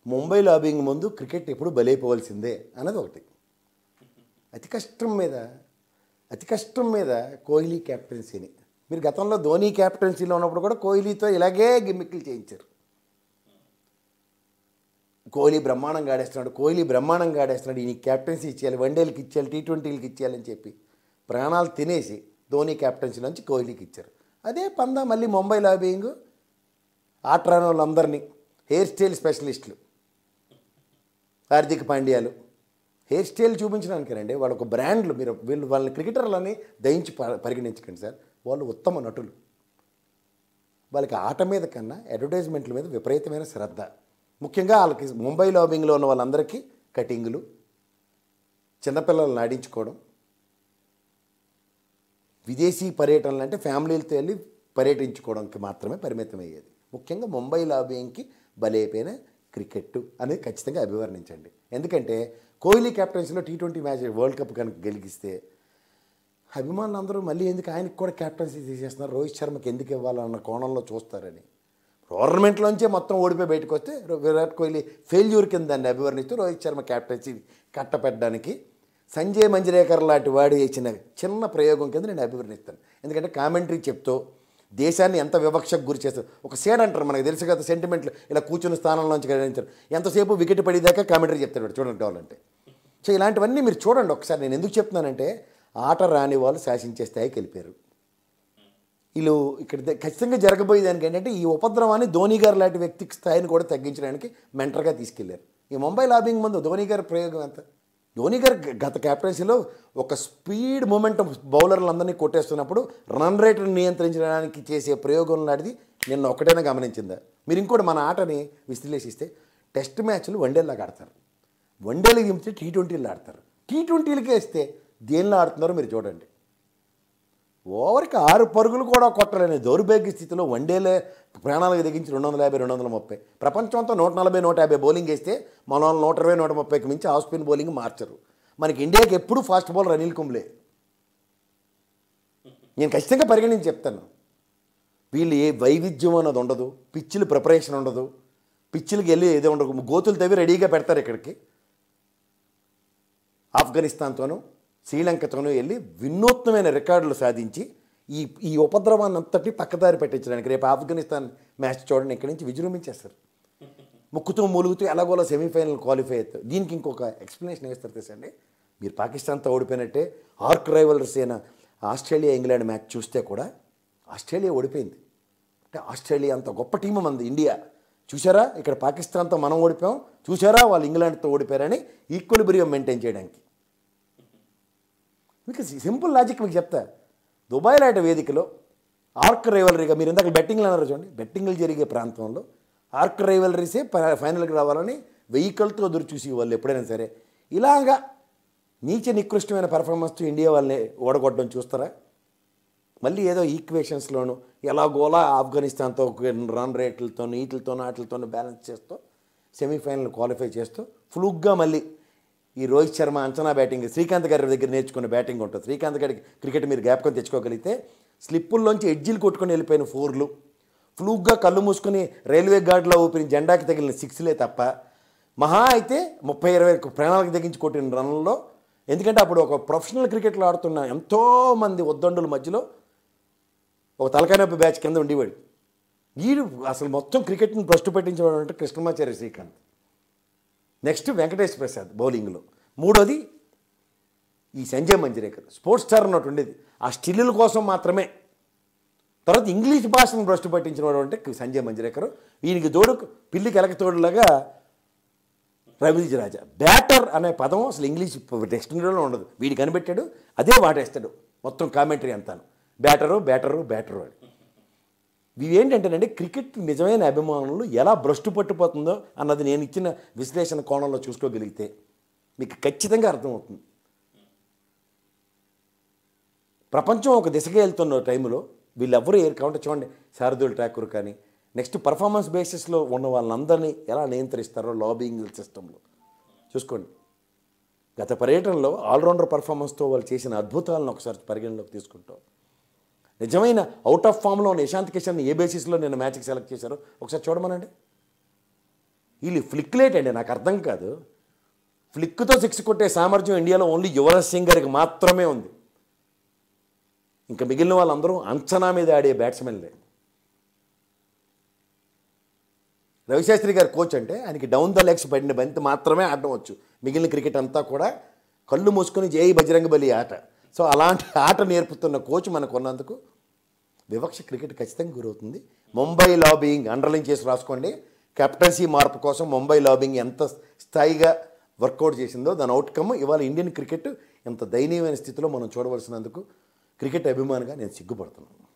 Mumbai lobbying ముందు cricket ఎప్పుడు బలైపోవాల్సిందే అన్నది ఒకటి అతి కష్టం మీద అతి కష్టం మీద కోహ్లీ క్యాప్టెన్సీని మీరు గతంలో ధోని క్యాప్టెన్సీలో ఉన్నప్పుడు కూడా కోహ్లీతో ఇలాగే గిమ్మిక్లు చేయించారు కోహ్లీ బ్రహ్మాండంగా ఆడేస్తున్నాడు కోహ్లీ బ్రహ్మాండంగా ఆడేస్తున్నాడు ఈ క్యాప్టెన్సీ ఇచ్చేయాలి వన్డేలకి ఇచ్చేయాలి టీ ట్వంటీలకి ఇచ్చేయాలని చెప్పి ప్రాణాలు తినేసి ధోని క్యాప్టెన్సీ నుంచి కోహ్లీకి ఇచ్చారు అదే పందా మళ్ళీ ముంబై లాబింగ్ ఆట రాని వాళ్ళందరినీ హెయిర్ స్టైల్ స్పెషలిస్టులు హార్దిక్ పాండ్యాలు హెయిర్ స్టైల్ చూపించడానికి రండి వాళ్ళు ఒక బ్రాండ్లు మీరు వీళ్ళు వాళ్ళని క్రికెటర్లని దయించి ప- పరిగణించకండి సార్ వాళ్ళు ఉత్తమ నటులు వాళ్ళకి ఆట మీద కన్నా అడ్వర్టైజ్మెంట్ల మీద విపరీతమైన శ్రద్ధ ముఖ్యంగా వాళ్ళకి ముంబై లాబింగ్లో ఉన్న వాళ్ళందరికీ కటింగులు చిన్నపిల్లల్ని ఆడించుకోవడం విదేశీ పర్యటనలు అంటే ఫ్యామిలీలతో వెళ్ళి పర్యటించుకోవడానికి మాత్రమే పరిమితం అయ్యేది ముఖ్యంగా ముంబై లాబింగ్కి బలైపోయిన క్రికెట్ అనేది ఖచ్చితంగా అభివర్ణించండి ఎందుకంటే కోహ్లీ కెప్టెన్సీలో T twenty match world cup కనుక గెలిగిస్తే అభిమానులు అందరూ మళ్ళీ ఎందుకు ఆయనకి కూడా క్యాప్టెన్సీ తీసేస్తున్నారు రోహిత్ శర్మకి ఎందుకు ఇవ్వాలన్న కోణంలో చూస్తారని టోర్నమెంట్లోంచే మొత్తం ఓడిపోయి బయటకు వస్తే విరాట్ కోహ్లీ ఫెయిల్యూర్ కింద దాన్ని అభివర్ణిస్తూ రోహిత్ శర్మ క్యాప్టెన్సీ కట్టపెట్టడానికి సంజయ్ మంజరేకర్ లాంటి వాడు ఇచ్చిన చిన్న ప్రయోగం కింద నేను అభివర్ణిస్తాను ఎందుకంటే కామెంటరీ చెప్తూ దేశాన్ని ఎంత వివక్షకు గురి చేస్తారు ఒక సేడ్ అంటారు మనకు తెలుసు కదా సెంటిమెంట్లు ఇలా కూర్చున్న స్థానంలోంచి గణించారు ఎంతసేపు వికెట్ పడేదాకా కామెంటరీ చెప్తాడు వాడు చూడండి కావాలంటే సో ఇలాంటివన్నీ మీరు చూడండి ఒకసారి నేను ఎందుకు చెప్తున్నానంటే ఆట రాని వాళ్ళు శాసించే స్థాయికి వెళ్ళిపోయారు వీళ్ళు ఇక్కడ ద- ఖచ్చితంగా జరగబోయే దానికి ఏంటంటే ఈ ఉపద్రవాన్ని ధోని గారు లాంటి వ్యక్తి స్థాయిని కూడా తగ్గించడానికి మెంటర్గా తీసుకెళ్లారు ఈ ముంబై లాబింగ్ ముందు ధోని గారి ప్రయోగం ఎంత ధోని గారు గ- గత క్యాప్టెన్సీలో ఒక స్పీడ్ మూమెంట్ బౌలర్లందరినీ కొట్టేస్తున్నప్పుడు రన్ రేట్ను నియంత్రించడానికి చేసే ప్రయోగం లాంటిది నిన్న ఒకటైనా గమనించిందా మీరు ఇంకోటి మన ఆటని విశ్లేషిస్తే టెస్ట్ మ్యాచ్లు వన్డేలాగా ఆడతారు వన్డేలు దింపితే టీ ట్వంటీలు ఆడతారు టీ ట్వంటీలకే ఇస్తే దేనిలో ఆడుతున్నారో మీరు చూడండి ఓవర్కి ఆరు పరుగులు కూడా కొట్టలేని దౌర్భాగ్య స్థితిలో వన్డేలే ప్రాణాలకు తెగించి రెండు వందల యాభై రెండు వందల ముప్పై ప్రపంచంతో నూట నలభై నూట యాభై బౌలింగ్ వేస్తే మన వాళ్ళు నూట ఇరవై నూట ముప్పైకి మించి ఆఫ్ స్పిన్ బౌలింగ్ మార్చరు మనకి ఇండియాకి ఎప్పుడు ఫాస్ట్ బౌలర్ అనిల్ కుంబ్లే నేను ఖచ్చితంగా పరిగణించి చెప్తాను వీళ్ళు ఏ వైవిధ్యం అన్నది ఉండదు పిచ్చిలు ప్రిపరేషన్ ఉండదు పిచ్చిలకి వెళ్ళి ఏదో ఉండదు గోతులు తవ్వి రెడీగా పెడతారు ఇక్కడికి ఆఫ్ఘనిస్తాన్తోనూ శ్రీలంకతోనూ వెళ్ళి వినూత్నమైన రికార్డులు సాధించి ఈ ఈ ఉపద్రవాన్ని అంతటి పక్కదారి పెట్టించడానికి రేపు ఆఫ్ఘనిస్తాన్ మ్యాచ్ చూడండి ఇక్కడి నుంచి విజృంభించేస్తారు ముక్కుతూ మూలుగుతూ ఎలాగోలా సెమీఫైనల్ క్వాలిఫై అవుతారు దీనికి ఇంకొక ఎక్స్ప్లెనేషన్ వేస్తారు తెలుసండి మీరు పాకిస్తాన్తో ఓడిపోయినట్టే ఆర్క్ రైవలర్స్ అయిన ఆస్ట్రేలియా ఇంగ్లాండ్ మ్యాచ్ చూస్తే కూడా ఆస్ట్రేలియా ఓడిపోయింది అంటే ఆస్ట్రేలియా అంత గొప్ప టీం మంది ఇండియా చూసారా ఇక్కడ పాకిస్తాన్తో మనం ఓడిపోయాం చూసారా వాళ్ళు ఇంగ్లాండ్తో ఓడిపోయారని ఈక్వల్ బ్రియం మెయింటైన్ చేయడానికి మీకు సింపుల్ లాజిక్ మీకు చెప్తా దుబాయ్ లాంటి వేదికలో ఆర్క్ రైవలరీగా మీరు ఇందాక బెట్టింగ్లు అన్నారు చూడండి బెట్టింగ్లు జరిగే ప్రాంతంలో ఆర్క్ రైవలరీసే ప- ఫైనల్కి రావాలని వెహికల్తో ఎదురు చూసి వాళ్ళు ఎప్పుడైనా సరే ఇలాగా నీచ నికృష్టమైన పెర్ఫార్మెన్స్తో ఇండియా వాళ్ళని ఓడగొట్టడం చూస్తారా మళ్ళీ ఏదో ఈక్వేషన్స్లోను ఎలాగోలా ఆఫ్ఘనిస్తాన్తో రన్ రేట్లతో వీటితో వాటితోనూ బ్యాలెన్స్ చేస్తూ సెమీఫైనల్ క్వాలిఫై చేస్తూ ఫ్లూక్గా మళ్ళీ ఈ రోహిత్ శర్మ అంచనా బ్యాటింగ్ శ్రీకాంత్ గారి దగ్గర నేర్చుకున్న బ్యాటింగ్ ఉంటుంది శ్రీకాంత్ గారికి క్రికెట్ మీరు జ్ఞాపకం తెచ్చుకోగలిగితే స్లిప్పుల్లోంచి ఎడ్జిలు కొట్టుకొని వెళ్ళిపోయిన ఫోర్లు ఫ్లూక్గా కళ్ళు మూసుకొని రైల్వే గార్డులో ఊపిన జెండాకి తగిలిన సిక్స్లే తప్ప మహా అయితే ముప్పై ఇరవై ప్రాణాలకు తెగించి కొట్టిన రన్లలో ఎందుకంటే అప్పుడు ఒక ప్రొఫెషనల్ క్రికెట్లో ఆడుతున్న ఎంతోమంది ఉద్దండుల మధ్యలో ఒక తలకాయ నొప్పి బ్యాచ్ కింద ఉండేవాడు వీడు అసలు మొత్తం క్రికెట్ని భ్రష్టు పెట్టించేవాడు అంటే కృష్ణమాచార్య శ్రీకాంత్ నెక్స్ట్ వెంకటేష్ ప్రసాద్ బౌలింగ్లో మూడోది ఈ సంజయ్ మంజరేకర్ స్పోర్ట్స్ స్టార్ అన్నట్టు ఉండేది ఆ స్టిల్లుల కోసం మాత్రమే తర్వాత ఇంగ్లీష్ భాషను భ్రష్టు పట్టించిన వాడు అంటే సంజయ్ మంజరేకర్ వీనికి తోడు పిల్లికి ఎలక తోడులాగా రవిజ్ రాజా బ్యాటర్ అనే పదం అసలు ఇంగ్లీష్ డిక్షనరీలో ఉండదు వీడు కనిపెట్టాడు అదే వాడేస్తాడు మొత్తం కామెంటరీ అంతాను బ్యాటరు బ్యాటరు బ్యాటరు అని ఇవి ఏంటంటేనండి క్రికెట్ నిజమైన అభిమానులు ఎలా భ్రష్టు పట్టుపోతుందో అన్నది నేను ఇచ్చిన విశ్లేషణ కోణంలో చూసుకోగలిగితే మీకు ఖచ్చితంగా అర్థమవుతుంది ప్రపంచం ఒక దిశగా వెళ్తున్న టైంలో వీళ్ళెవ్వరూ ఏరు కాబట్టి చూడండి శారదుల్ ఠాకూర్ కానీ నెక్స్ట్ పర్ఫార్మెన్స్ బేసిస్లో ఉన్న వాళ్ళందరినీ ఎలా నియంత్రిస్తారో లాబింగ్ సిస్టంలో చూసుకోండి గత పర్యటనలో ఆల్రౌండర్ పర్ఫార్మెన్స్తో వాళ్ళు చేసిన అద్భుతాలను ఒకసారి పరిగణలోకి తీసుకుంటాం నిజమైన అవుట్ ఆఫ్ ఫామ్లో ఉన్న ఇషాంత్ కిషన్ ఏ బేసిస్లో నేను మ్యాచ్కి సెలెక్ట్ చేశారో ఒకసారి చూడమనండి వీళ్ళు ఫ్లిక్లేట్ అండి నాకు అర్థం కాదు ఫ్లిక్తో సిక్స్ కొట్టే సామర్థ్యం ఇండియాలో ఓన్లీ యువరాజ్ సింగ్ గారికి మాత్రమే ఉంది ఇంకా మిగిలిన వాళ్ళందరూ అంచనా మీద ఆడే బ్యాట్స్మెన్లే రవిశాస్త్రి గారు కోచ్ అంటే ఆయనకి డౌన్ ద లెగ్స్ పడిన బంతి మాత్రమే ఆడడం వచ్చు మిగిలిన క్రికెట్ అంతా కూడా కళ్ళు మూసుకొని జై బజరంగ బలి ఆట సో అలాంటి ఆట నేర్పుతున్న కోచ్ మనకు ఉన్నందుకు వివక్ష క్రికెట్ ఖచ్చితంగా గురవుతుంది ముంబై లాబింగ్ అండర్లైన్ చేసి రాసుకోండి కెప్టెన్సీ మార్పు కోసం ముంబై లాబింగ్ ఎంత స్థాయిగా వర్కౌట్ చేసిందో దాని అవుట్కమ్ ఇవాళ ఇండియన్ క్రికెట్ ఎంత దయనీయమైన స్థితిలో మనం చూడవలసినందుకు క్రికెట్ అభిమానిగా నేను సిగ్గుపడుతున్నాను